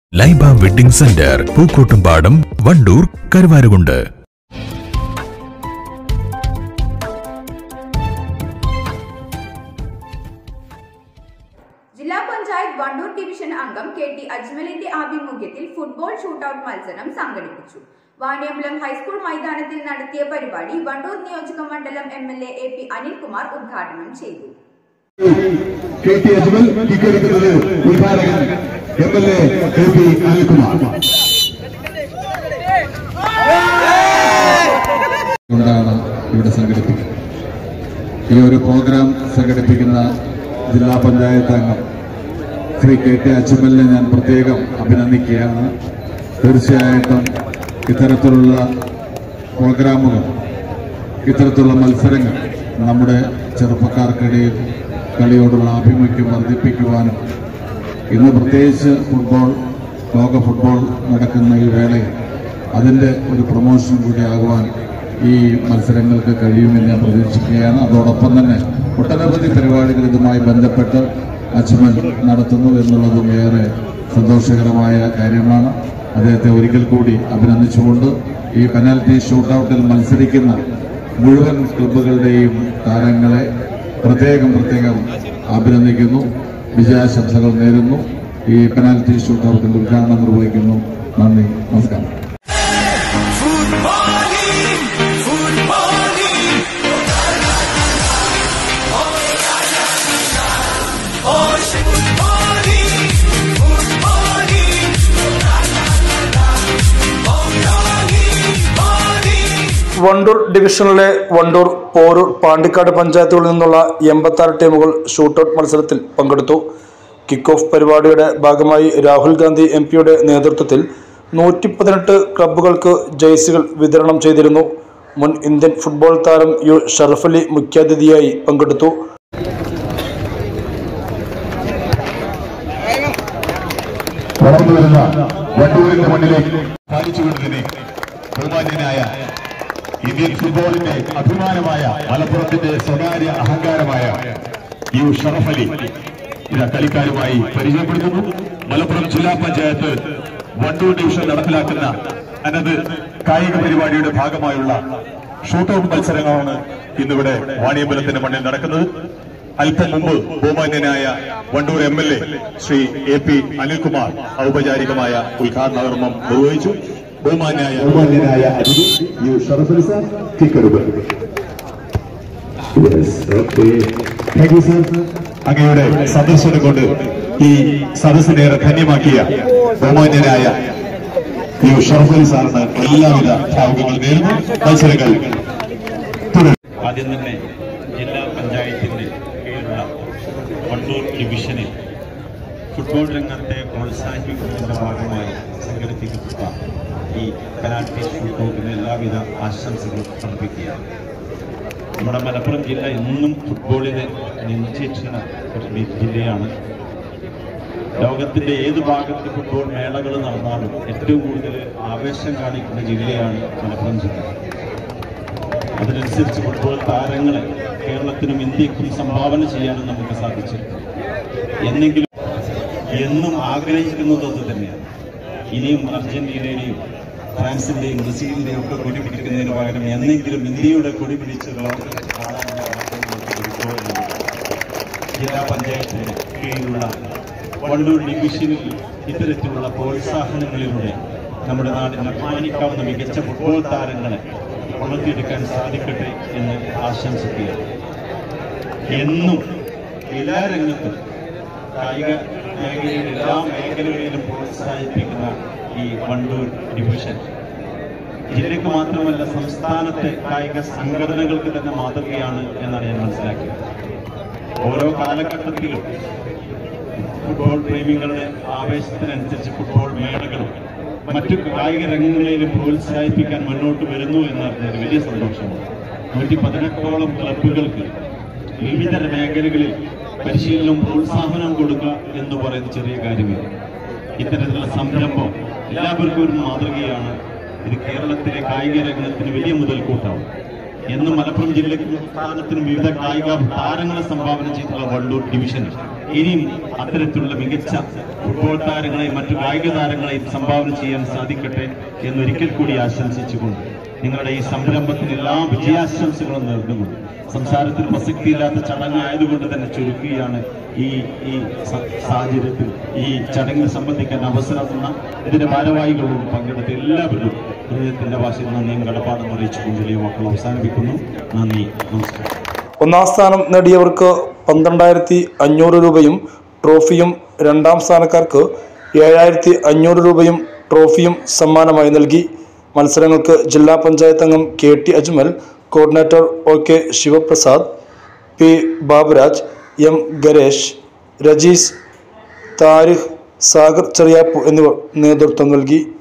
Laiba wedding centre Pookkottumpadam Wandoor Karuvarakundu ജില്ലാ panchayat Wandoor division അംഗം K T അജ്മലിന്റെ ആഭിമുഖ്യത്തിൽ ഫുട്ബോൾ ഷൂട്ടൌട്ട് മത്സരം സംഘടിപ്പിച്ചു വാണിയമ്പലം ഹൈസ്കൂൾ മൈതാനത്തിൽ നടത്തിയ പരിപാടി വണ്ടൂർ നിയോജക മണ്ഡലം M L A P Anilkumar ഉദ്ഘാടനം ചെയ്തു കെ ടി അജ്മൽ ഇക്കരുന്നത് ഉദ്ഘാടകൻ M L A K P Anilkumar കൊണ്ടാണ് ഇവിടെ സംഘടിപ്പിക്കുന്നത് ഈ ഒരു പ്രോഗ്രാം സംഘടിപ്പിക്കുന്ന ജില്ലാ പഞ്ചായത്ത് അംഗം ശ്രീ കെ ടി അച്ചുമലിനെ ഞാൻ പ്രത്യേകം അഭിനന്ദിക്കുകയാണ് തീർച്ചയായിട്ടും ഇത്തരത്തിലുള്ള പ്രോഗ്രാമുകൾ ഇത്തരത്തിലുള്ള മത്സരങ്ങൾ നമ്മുടെ ചെറുപ്പക്കാർക്കിടയിൽ കളിയോടുള്ള ആഭിമുഖ്യം വർദ്ധിപ്പിക്കുവാനും ഇന്ന് പ്രത്യേകിച്ച് ഫുട്ബോൾ ലോക ഫുട്ബോൾ നടക്കുന്ന ഈ വേളയിൽ അതിൻ്റെ ഒരു പ്രൊമോഷൻ കൂടി ആകുവാൻ ഈ മത്സരങ്ങൾക്ക് കഴിയുമെന്ന് ഞാൻ പ്രതീക്ഷിക്കുകയാണ് അതോടൊപ്പം തന്നെ ഒട്ടനവധി പരിപാടികൾ ഇതുമായി ബന്ധപ്പെട്ട് അച്ഛമൻ നടത്തുന്നു എന്നുള്ളതും ഏറെ സന്തോഷകരമായ കാര്യമാണ് അദ്ദേഹത്തെ ഒരിക്കൽ കൂടി അഭിനന്ദിച്ചുകൊണ്ട് ഈ പെനാൽറ്റി ഷൂട്ടൌട്ടിൽ മത്സരിക്കുന്ന മുഴുവൻ ക്ലബ്ബുകളുടെയും താരങ്ങളെ പ്രത്യേകം പ്രത്യേകം അഭിനന്ദിക്കുന്നു വിജയാശംസകൾ നേരുന്നു ഈ പെനാൽറ്റി ഷൂട്ടൌട്ടിൽ ഉദ്ഘാടനം നിർവഹിക്കുന്നു നന്ദി നമസ്കാരം വണ്ടൂർ ഡിവിഷനിലെ വണ്ടൂർ പോരൂർ പാണ്ടിക്കാട് പഞ്ചായത്തുകളിൽ നിന്നുള്ള എൺപത്തി ടീമുകൾ ഷൂട്ടൌട്ട് മത്സരത്തിൽ പങ്കെടുത്തു കിക്ക് ഓഫ് പരിപാടിയുടെ ഭാഗമായി രാഹുൽ ഗാന്ധി എം പിയുടെ നേതൃത്വത്തിൽ നൂറ്റി പതിനെട്ട് ക്ലബ്ബുകൾക്ക് ജേഴ്സികൾ വിതരണം ചെയ്തിരുന്നു മുൻ ഇന്ത്യൻ ഫുട്ബോൾ താരം യു ഷറഫലി മുഖ്യാതിഥിയായി പങ്കെടുത്തു വളർന്നു വരുന്ന വണ്ടൂരിന്റെ മണ്ണിലേക്ക് പാലിച്ചുകൊണ്ട് തന്നെ ബഹുമാന്യനായ ഇന്ത്യൻ ഫുട്ബോളിന്റെ അഭിമാനമായ മലപ്പുറത്തിന്റെ സ്വകാര്യ അഹങ്കാരമായ യു ഷറഫ് അലി ഇത് കളിക്കാരുമായി പരിചയപ്പെടുത്തുന്നു മലപ്പുറം ജില്ലാ പഞ്ചായത്ത് വണ്ടൂർ ഡിവിഷൻ നടപ്പിലാക്കുന്ന അനത് കായിക പരിപാടിയുടെ ഭാഗമായുള്ള ഷൂട്ടൌട്ട് മത്സരങ്ങളാണ് ഇന്നിവിടെ വാണിയമ്പലത്തിന്റെ മണ്ണിൽ നടക്കുന്നത് അല്പം മുമ്പ് ബഹുമാന്യനായ Wandoor M L A Shri A P Anilkumar ഔപചാരികമായ ഉദ്ഘാടന കർമ്മം നിർവഹിച്ചു ബഹുമാന്യായ ബഹുമാന്യനായ അതിഥി യു ഷറഫലി സാർ കിക്കറുകൾ താങ്ക് യു സാർ അങ്ങയുടെ സന്ദർശനം കൊണ്ട് ഈ സദസ്സിനേറെ ധന്യമാക്കിയ ബഹുമാന്യനായ യു ഷറഫലി സാറിന് എല്ലാവിധ ഭാവുകങ്ങൾ നേരുന്നു മത്സരങ്ങൾ തുടരും ആദ്യം തന്നെ ജില്ലാ പഞ്ചായത്തിന്റെ കീഴിലുള്ള വണ്ടൂർ ഡിവിഷനിൽ ഫുട്ബോൾ രംഗത്തെ പ്രോത്സാഹിപ്പിക്കുന്നതിന്റെ ഭാഗമായി സംഘടിപ്പിക്കപ്പെട്ട ഈ പെനാൽറ്റി ഷൂട്ടൌട്ടിന് എല്ലാവിധ ആശംസകളും സമർപ്പിക്കുകയാണ് നമ്മുടെ മലപ്പുറം ജില്ല എന്നും ഫുട്ബോളിനെ നെഞ്ചേറ്റുന്ന ഒരു ജില്ലയാണ് ലോകത്തിന്റെ ഏത് ഭാഗത്ത് ഫുട്ബോൾ മേളകൾ നടന്നാലും ഏറ്റവും കൂടുതൽ ആവേശം കാണിക്കുന്ന ജില്ലയാണ് മലപ്പുറം ജില്ല അതിനനുസരിച്ച് ഫുട്ബോൾ താരങ്ങളെ കേരളത്തിനും ഇന്ത്യക്കും സംഭാവന ചെയ്യാനും നമുക്ക് സാധിച്ചു എന്നെങ്കിലും എന്നും ആഗ്രഹിക്കുന്നത് അത് തന്നെയാണ് ഇനിയും അർജന്റീനയുടെയും ഫ്രാൻസിന്റെയും ബ്രസീലിന്റെയും ഒക്കെ കൊടി പിടിക്കുന്നതിന് പകരം എന്നെങ്കിലും ഇന്ത്യയുടെ കൊടി പിടിച്ച് ലോകത്തിൽ കാണാനുള്ള അവസരം നമുക്ക് ലഭിക്കുമെന്നുണ്ട്. ജില്ലാ പഞ്ചായത്തിന് കീഴിലുള്ള വണ്ടൂർ ഡിവിഷനിൽ ഇത്തരത്തിലുള്ള പ്രോത്സാഹനങ്ങളിലൂടെ നമ്മുടെ നാടിന് അഭിമാനിക്കാവുന്ന മികച്ച ഫുട്ബോൾ താരങ്ങളെ വളർത്തിയെടുക്കാൻ സാധിക്കട്ടെ എന്ന് ആശംസിക്കുകയാണ് എന്നും എല്ലാ രംഗത്തും കായിക മേഖലയിൽ എല്ലാ മേഖലകളിലും പ്രോത്സാഹിപ്പിക്കുന്ന ഈ വണ്ടൂർ ഡിവിഷൻ ജില്ലയ്ക്ക് മാത്രമല്ല സംസ്ഥാനത്തെ കായിക സംഘടനകൾക്ക് തന്നെ മാതൃകയാണ് എന്നാണ് ഞാൻ മനസ്സിലാക്കിയത് ഓരോ കാലഘട്ടത്തിലും ഫുട്ബോൾ പ്രേമികളുടെ ആവേശത്തിനനുസരിച്ച് ഫുട്ബോൾ മേളകളും മറ്റു കായിക രംഗങ്ങളിലും പ്രോത്സാഹിപ്പിക്കാൻ മുന്നോട്ട് വരുന്നു എന്നറിഞ്ഞത് വലിയ സന്തോഷമാണ് നൂറ്റി പതിനെട്ടോളം ക്ലബ്ബുകൾക്ക് വിവിധ മേഖലകളിൽ പരിശീലനവും പ്രോത്സാഹനവും കൊടുക്കുക എന്ന് പറയുന്ന ചെറിയ കാര്യമില്ല ഇത്തരത്തിലുള്ള സംരംഭം എല്ലാവർക്കും ഒരു മാതൃകയാണ് ഇത് കേരളത്തിലെ കായിക രംഗത്തിന് വലിയ മുതൽക്കൂട്ടാവും എന്നും മലപ്പുറം ജില്ലയ്ക്കും സംസ്ഥാനത്തിനും വിവിധ കായിക താരങ്ങളെ സംഭാവന ചെയ്തിട്ടുള്ള വണ്ടൂർ ഡിവിഷൻ ഇനിയും അത്തരത്തിലുള്ള മികച്ച ഫുട്ബോൾ താരങ്ങളെയും മറ്റു കായിക താരങ്ങളെയും സംഭാവന ചെയ്യാൻ സാധിക്കട്ടെ എന്നൊരിക്കൽ കൂടി ആശംസിച്ചുകൊണ്ട് നിങ്ങളുടെ ഈ സംരംഭത്തിന് എല്ലാ വിജയാശംസകളും നേർന്നുകൊണ്ട് സംസാരത്തിന് പ്രസക്തിയില്ലാത്ത ചടങ്ങായതുകൊണ്ട് തന്നെ ചുരുക്കുകയാണ് ഈ ഈ സ- സാഹചര്യത്തിൽ ഈ ചടങ്ങിൽ സംബന്ധിക്കാൻ അവസരം തന്ന ഇതിന്റെ ഭാരവാഹികളോടും പങ്കെടുത്ത എല്ലാവരും ഹൃദയത്തിന്റെ ഭാഷയിൽ നന്ദിയും കടപ്പാടും അറിയിച്ചുകൊണ്ട് വലിയ മക്കൾ അവസാനിപ്പിക്കുന്നു നന്ദി നമസ്കാരം ഒന്നാം സ്ഥാനം നേടിയവർക്ക് പന്ത്രണ്ടായിരത്തി അഞ്ഞൂറ് രൂപയും ട്രോഫിയും രണ്ടാം സ്ഥാനക്കാർക്ക് ഏഴായിരത്തി അഞ്ഞൂറ് രൂപയും ട്രോഫിയും സമ്മാനമായി നൽകി മത്സരങ്ങൾക്ക് ജില്ലാ പഞ്ചായത്ത് അംഗം K T Ajmal coordinator O K Sivaprasad P Baburaj M Garesh Rajees Tariq Sagar Cheriyappu എന്നിവർ നേതൃത്വം നൽകി